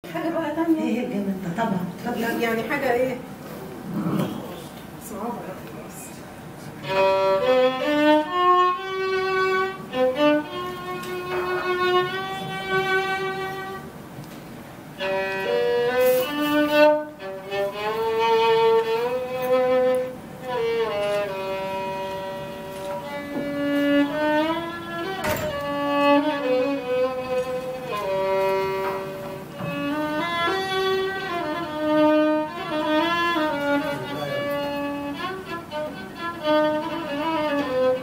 حاجة بقى تانية ايه الجمال ده طبعا اتفضل يعني حاجة ايه صعبة خلاص Thank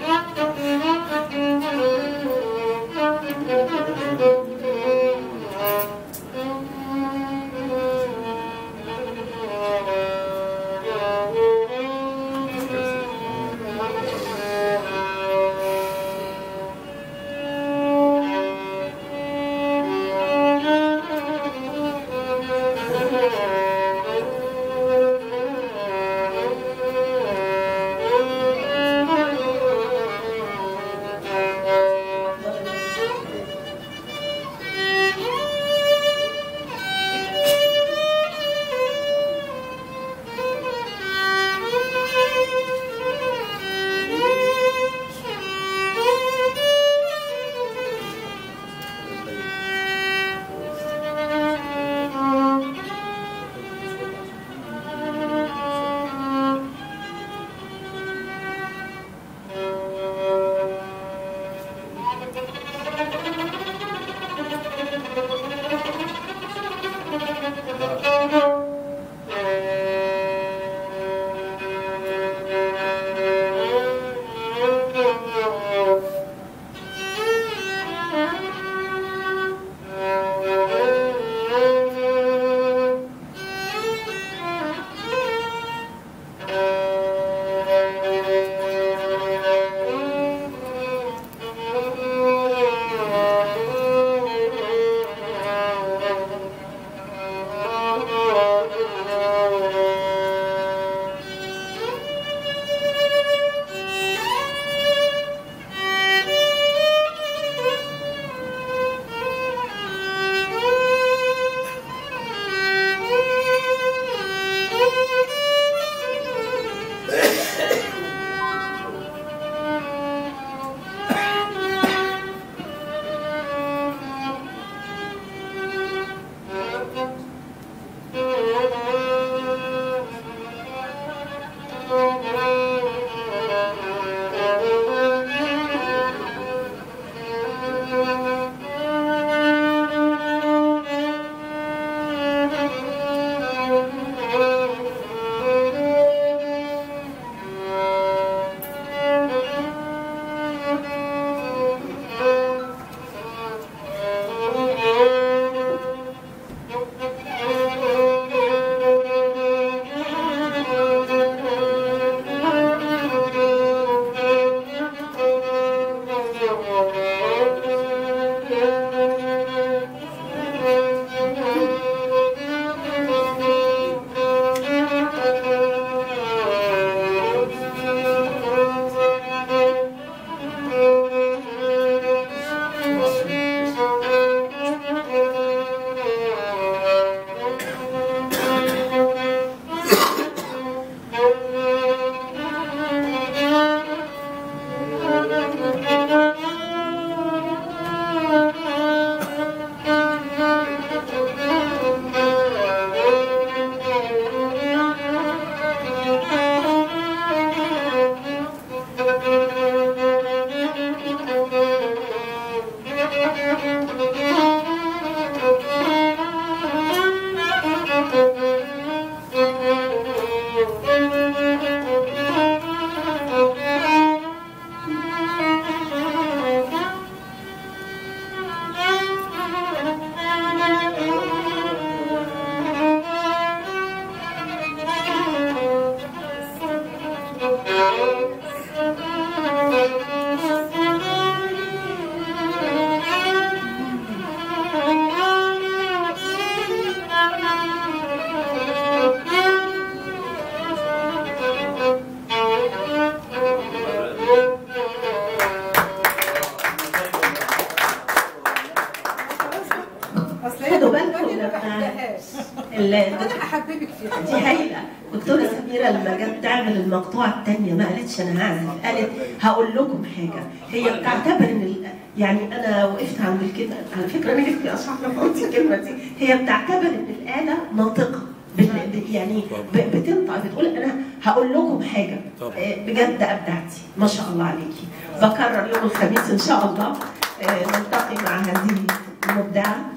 ال- انا هحببك فيها دي هايله دكتوره سميره لما جت تعمل المقطوعه الثانيه ما قالتش انا هعزف قالت هقول لكم حاجه هي بتعتبر ان ال- يعني انا وقفت عند الكده على فكره انا جبت اشرح لما قلت الكلمه دي هي بتعتبر ان الاله ناطقه بال- ب- يعني ب- بتنطق بتقول انا هقول لكم حاجه طبعا. آه، بجد ابدعتي ما شاء الله عليكي بكرر يوم الخميس ان شاء الله آه، نلتقي مع هذه المبدعه